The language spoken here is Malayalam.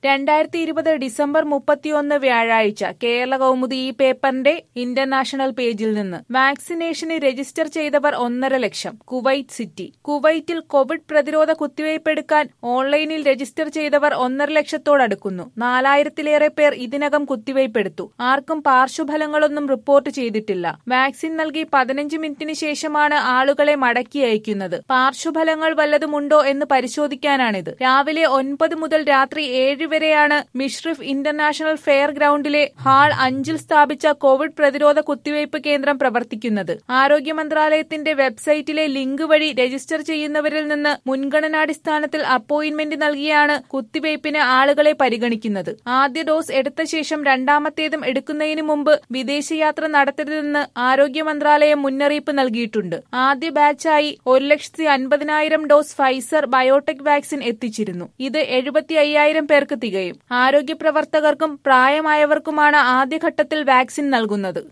രണ്ടായിരത്തി ഇരുപത് ഡിസംബർ മുപ്പത്തിയൊന്ന് വ്യാഴാഴ്ച കേരള കൗമുദി ഈ പേപ്പറിന്റെ ഇന്റർനാഷണൽ പേജിൽ നിന്ന് വാക്സിനേഷന് രജിസ്റ്റർ ചെയ്തവർ ഒന്നര ലക്ഷം കുവൈറ്റ് സിറ്റി കുവൈറ്റിൽ കോവിഡ് പ്രതിരോധ കുത്തിവയ്പെടുക്കാൻ ഓൺലൈനിൽ രജിസ്റ്റർ ചെയ്തവർ ഒന്നര ലക്ഷത്തോടടുക്കുന്നു നാലായിരത്തിലേറെ പേർ ഇതിനകം കുത്തിവയ്പെടുത്തു ആർക്കും പാർശ്വഫലങ്ങളൊന്നും റിപ്പോർട്ട് ചെയ്തിട്ടില്ല വാക്സിൻ നൽകി പതിനഞ്ച് മിനിറ്റിന് ശേഷമാണ് ആളുകളെ മടക്കി അയക്കുന്നത് പാർശ്വഫലങ്ങൾ വല്ലതുമുണ്ടോ എന്ന് പരിശോധിക്കാനാണിത് രാവിലെ ഒൻപത് മുതൽ രാത്രി ഏഴ് വരെയാണ് മിഷ്രിഫ് ഇന്റർനാഷണൽ ഫെയർ ഗ്രൗണ്ടിലെ ഹാൾ അഞ്ചിൽ സ്ഥാപിച്ച കോവിഡ് പ്രതിരോധ കുത്തിവയ്പ് കേന്ദ്രം പ്രവർത്തിക്കുന്നത് ആരോഗ്യ മന്ത്രാലയത്തിന്റെ വെബ്സൈറ്റിലെ ലിങ്ക് വഴി രജിസ്റ്റർ ചെയ്യുന്നവരിൽ നിന്ന് മുൻഗണനാടിസ്ഥാനത്തിൽ അപ്പോയിന്റ്മെന്റ് നൽകിയാണ് കുത്തിവയ്പിന് ആളുകളെ പരിഗണിക്കുന്നത് ആദ്യ ഡോസ് എടുത്ത ശേഷം രണ്ടാമത്തേതും എടുക്കുന്നതിന് മുമ്പ് വിദേശയാത്ര നടത്തരുതെന്ന് ആരോഗ്യ മന്ത്രാലയം മുന്നറിയിപ്പ് നൽകിയിട്ടുണ്ട് ആദ്യ ബാച്ചായി ഒരു ലക്ഷത്തി അൻപതിനായിരം ഡോസ് ഫൈസർ ബയോടെക് വാക്സിൻ എത്തിച്ചിരുന്നു ഇത് എഴുപത്തി അയ്യായിരം പേർക്ക് തികയും ആരോഗ്യ പ്രവർത്തകർക്കും പ്രായമായവർക്കുമാണ് ആദ്യഘട്ടത്തിൽ വാക്സിൻ നൽകുന്നത്